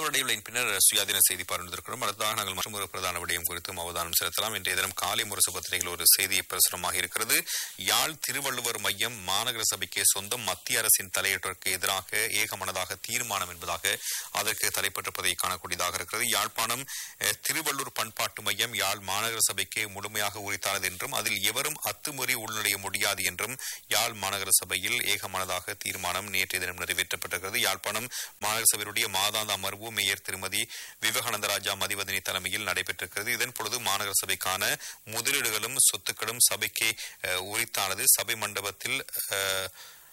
விடைகளின் பின்னர் சுயாதீன செய்தி பார்த்திருக்கிறோம் அடுத்ததாக நாங்கள் மற்றும் ஒரு பிரதான விடயம் குறித்தும் அவதானம் செலுத்தலாம் இன்றைய தினம் காலை முரசு பத்திரிகையில் ஒரு செய்தி பிரசுரமாக இருக்கிறது யாழ் திருவள்ளுவர் மையம் மாநகர சபைக்கு சொந்தம் மத்திய அரசின் தலையீட்டிற்கு எதிராக ஏகமனதாக தீர்மானம் என்பதாக அதற்கு தலைப்பட்டிருப்பதை காணக்கூடியதாக இருக்கிறது யாழ்ப்பாணம் அஹ், திருவள்ளூர் பண்பாட்டு மையம் யாழ் மாநகர சபைக்கு முழுமையாக உரித்தானது என்றும் அதில் எவரும் அத்துமீறி உள்நுழைய முடியாது என்றும் யாழ் மாநகர சபையில் ஏகமனதாக தீர்மானம் நேற்றைய தினம் நிறைவேற்றப்பட்டிருக்கிறது யாழ்ப்பாணம் மாநகர சபையுடைய மாதாந்த அமர்வு மேயர் திருமதி விவேகானந்தராஜா மதிவதனி தலைமையில் நடைபெற்றிருக்கிறது இதன் பொழுது மாநகர சபைக்கான முதலீடுகளும் சொத்துக்களும் சபைக்கு அஹ், உரித்தானது சபை மண்டபத்தில் அஹ்,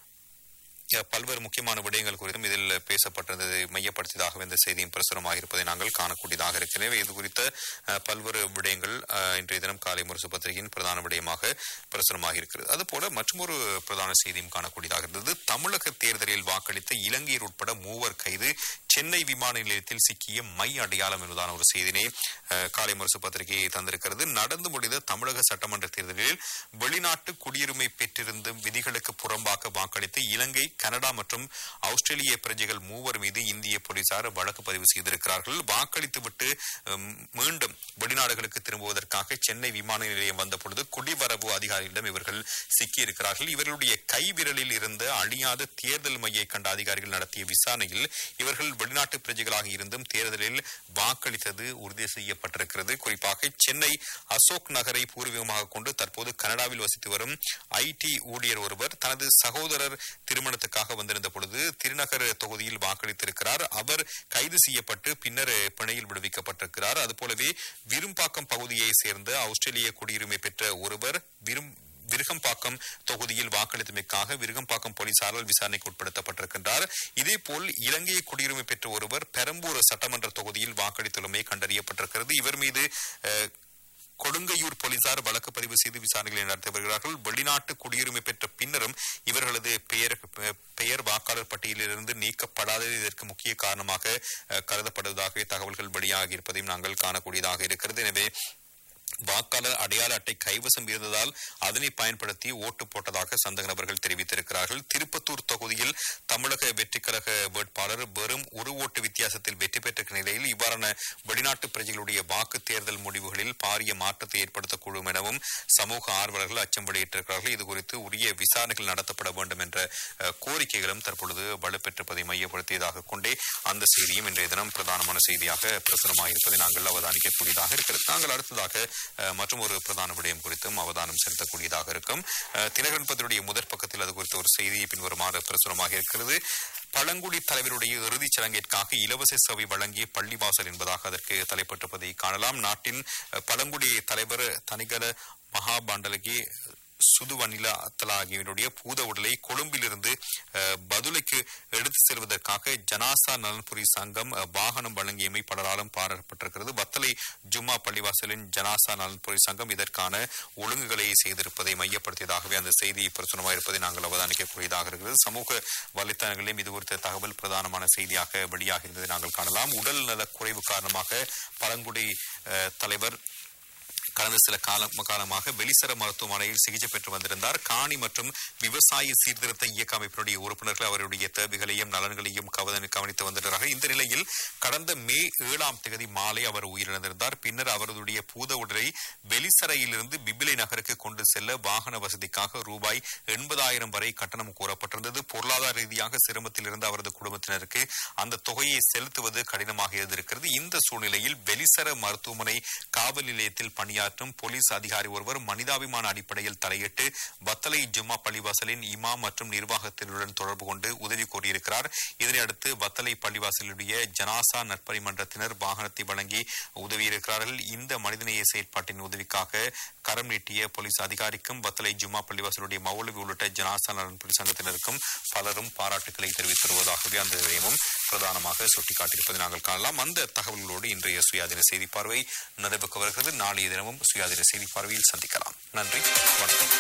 அஹ், பல்வேறு முக்கியமான விடயங்கள் குறித்தும் இதில் பேசப்பட்டதை மையப்படுத்தியதாக இந்த செய்தியும் பிரசுரமாக இருப்பதை நாங்கள் காணக்கூடியதாக இருக்கிறது இது குறித்த அஹ், பல்வேறு விடயங்கள் அஹ், இன்றைய தினம் காலை முரசு பத்திரிகையின் பிரதான விடயமாக பிரசுரமாக இருக்கிறது அதுபோல மற்றொரு பிரதான செய்தியும் காணக்கூடியதாக இருந்தது தமிழக தேர்தலில் வாக்களித்த இலங்கையர் உட்பட மூவர் கைது சென்னை விமான நிலையத்தில் சிக்கிய மை அடையாளம் என்பதான ஒரு செய்தினை அஹ், காலை முரசு பத்திரிகை தந்திருக்கிறது நடந்து முடிந்த தமிழக சட்டமன்ற தேர்தலில் வெளிநாட்டு குடியுரிமை பெற்றிருந்த விதிகளுக்கு புறம்பாக வாக்களித்து இலங்கை கனடா மற்றும் ஆஸ்திரேலிய பிரஜைகள் மூவர் மீது இந்திய போலீசார் வழக்கு பதிவு செய்திருக்கிறார்கள் வாக்களித்துவிட்டு உம், மீண்டும் வெளிநாடுகளுக்கு திரும்புவதற்காக சென்னை விமான நிலையம் வந்தபொழுது குடிவரவு அதிகாரிகளிடம் இவர்கள் சிக்கியிருக்கிறார்கள் இவர்களுடைய கை விரலில் இருந்த அழியாத தேர்தல் மையை கண்ட அதிகாரிகள் நடத்திய விசாரணையில் இவர்கள் வெளிநாட்டு பிரஜைகளாக இருந்தும் தேர்தலில் வாக்களித்தது உறுதி செய்யப்பட்டிருக்கிறது குறிப்பாக சென்னை அசோக் நகரை பூர்வீகமாக கொண்டு தற்போது கனடாவில் வசித்து வரும் ஐடி ஊழியர் ஒருவர் தனது சகோதரர் திருமணத்துக்காக வந்திருந்த பொழுது திருநகர் தொகுதியில் வாக்களித்திருக்கிறார் அவர் கைது செய்யப்பட்டு பின்னர் பிணையில் விடுவிக்கப்பட்டிருக்கிறார் அதுபோலவே விரும்பாக்கம் பகுதியை சேர்ந்த ஆஸ்திரேலிய குடியுரிமை பெற்ற ஒருவர் விரும் விருகம்பாக்கம் தொகுதியில் வாக்களித்தமைக்காக விருகம்பாக்கம் போலீசாரால் விசாரணைக்கு உட்படுத்தப்பட்டிருக்கின்றார் இதேபோல் இலங்கையை குடியுரிமை பெற்ற ஒருவர் பெரம்பூர் சட்டமன்ற தொகுதியில் வாக்களித்துள்ளமை கண்டறியப்பட்டிருக்கிறது இவர் மீது அஹ், கொடுங்கையூர் போலீசார் வழக்கு பதிவு செய்து விசாரணைகளை நடத்தி வருகிறார்கள் வெளிநாட்டு குடியுரிமை பெற்ற பின்னரும் இவர்களது பெயர் பெ- பெயர் வாக்காளர் பட்டியலிலிருந்து நீக்கப்படாதது இதற்கு முக்கிய காரணமாக அஹ், கருதப்படுவதாக தகவல்கள் வெளியாகி இருப்பதையும் நாங்கள் காணக்கூடியதாக இருக்கிறது எனவே வாக்காளர் அடையாள அட்டை கைவசம் இருந்ததால் அதனை பயன்படுத்தி ஓட்டு போட்டதாக சந்தக நபர்கள் தெரிவித்திருக்கிறார்கள் திருப்பத்தூர் தொகுதியில் தமிழக வெற்றிக் கழக வேட்பாளர் வெறும் ஒரு ஓட்டு வித்தியாசத்தில் வெற்றி பெற்ற நிலையில் இவ்வாறான வெளிநாட்டு பிரஜைகளுடைய வாக்கு தேர்தல் முடிவுகளில் பாரிய மாற்றத்தை ஏற்படுத்தக்கூடும் எனவும் சமூக ஆர்வலர்கள் அச்சம் வெளியிட்டிருக்கிறார்கள் இதுகுறித்து உரிய விசாரணைகள் நடத்தப்பட வேண்டும் என்ற அஹ், கோரிக்கைகளும் தற்பொழுது வலுப்பெற்றிருப்பதை மையப்படுத்தியதாக கொண்டே அந்த செய்தியும் இன்றைய தினம் பிரதானமான செய்தியாக பிரசுரமாயிருப்பதை நாங்கள் அவதானிக்கக்கூடியதாக இருக்கிறது நாங்கள் அடுத்ததாக அஹ், மற்றும் ஒரு பிரதான விடயம் குறித்தும் அவதானம் செலுத்தக்கூடியதாக இருக்கும் அஹ், தினகரன் பத்திரிகையுடைய முதற் பக்கத்தில் அது குறித்த ஒரு செய்தி பின்வருமாறு பிரசுரமாக இருக்கிறது பழங்குடி தலைவருடைய இறுதிச் சடங்கிற்காக இலவச சேவை வழங்கிய பள்ளிவாசல் என்பதாக அதற்கு தலைப்பட்டிருப்பதை காணலாம் நாட்டின் அஹ், பழங்குடி தலைவர் தனிகல மகாபாண்டலகி சுதுவனில அத்தலா ஆகியோருடைய பூத உடலை கொழும்பிலிருந்து அஹ், பதுளைக்கு எடுத்து செல்வதற்காக ஜனாசா நலன்புரி சங்கம் அஹ், வாகனம் வழங்கியமை பலராலும் பாராட்டப்பட்டிருக்கிறது வத்தலை ஜும்மா பள்ளிவாசலின் ஜனாசா நலன்புரி சங்கம் இதற்கான ஒழுங்குகளை செய்திருப்பதை மையப்படுத்தியதாகவே அந்த செய்தி பிரசுரமாக இருப்பதை நாங்கள் அவதானிக்கக்கூடியதாக இருக்கிறது சமூக வலைத்தளங்களிலும் இது குறித்த தகவல் பிரதானமான செய்தியாக வெளியாகி இருந்ததை நாங்கள் காணலாம் உடல் நல குறைவு காரணமாக பழங்குடி அஹ், தலைவர் கடந்த சில காலம் காலமாக வெளிசர மருத்துவமனையில் சிகிச்சை பெற்று வந்திருந்தார் காணி மற்றும் விவசாய சீர்திருத்த இயக்க அமைப்பினுடைய உறுப்பினர்கள் அவருடைய தேவைகளையும் நலன்களையும் கவன கவனித்து வந்திருக்கிறார்கள் இந்த நிலையில் கடந்த மே ஏழாம் தேதி மாலை அவர் உயிரிழந்திருந்தார் பின்னர் அவருடைய பூத உடலை வெளிசரையிலிருந்து பிபிலை நகருக்கு கொண்டு செல்ல வாகன வசதிக்காக ரூபாய் எண்பதாயிரம் வரை கட்டணம் கூறப்பட்டிருந்தது பொருளாதார ரீதியாக சிரமத்தில் இருந்த அவரது குடும்பத்தினருக்கு அந்த தொகையை செலுத்துவது கடினமாக இருந்திருக்கிறது இந்த சூழ்நிலையில் வெளிசர மருத்துவமனை காவல் நிலையத்தில் பணியாற்றும் போலீஸ் அதிகாரி ஒருவர் மனிதாபிமான அடிப்படையில் தலையிட்டு வத்தலை ஜும்மா பள்ளிவாசலின் இமாம் மற்றும் நிர்வாகத்தினருடன் தொடர்பு கொண்டு உதவி கோரியிருக்கிறார் இதனையடுத்து வத்தலை பள்ளிவாசலுடைய ஜனாசா நற்பணி மன்றத்தினர் வாகனத்தை வழங்கி உதவியிருக்கிறார்கள் இந்த மனிதநேய செயற்பாட்டின் உதவிக்காக கரம் நீட்டிய போலீஸ் அதிகாரிக்கும் வத்தலை ஜும்மா பள்ளிவாசலுடைய மௌலவி உள்ளிட்ட ஜனாசா நலன்புரி சங்கத்தினருக்கும் பலரும் பாராட்டுக்களை தெரிவித்து வருவதாகவே அந்த விடயமும் பிரதானமாக சுட்டிக்காட்டியிருப்பதை நாங்கள் காணலாம் அந்த தகவல்களோடு இன்றைய சுயாதீன செய்தி பார்வை நிறைவுக்கு வருகிறது நாளைய தினமும் சுயாதீன செய்தி பார்வையில் சந்திக்கலாம் நன்றி வணக்கம்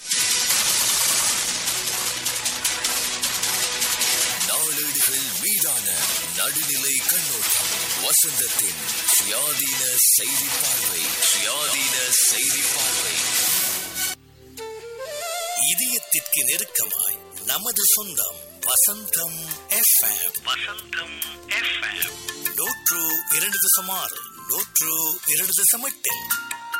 நாளேடுகள் மீதான நடுநிலை கண்ணோட்டம் வசந்தத்தின் சுயாதீன செய்தி பார்வை சுயாதீன செய்தி பார்வை இதயத்திற்கு நெருக்கமாய் நமது சொந்தம் வசந்தம் எஃப்எம் வசந்தம் எஃப்எம் நூற்று இரண்டு தசம் ஆறு நூற்று இரண்டு தசம் எட்டு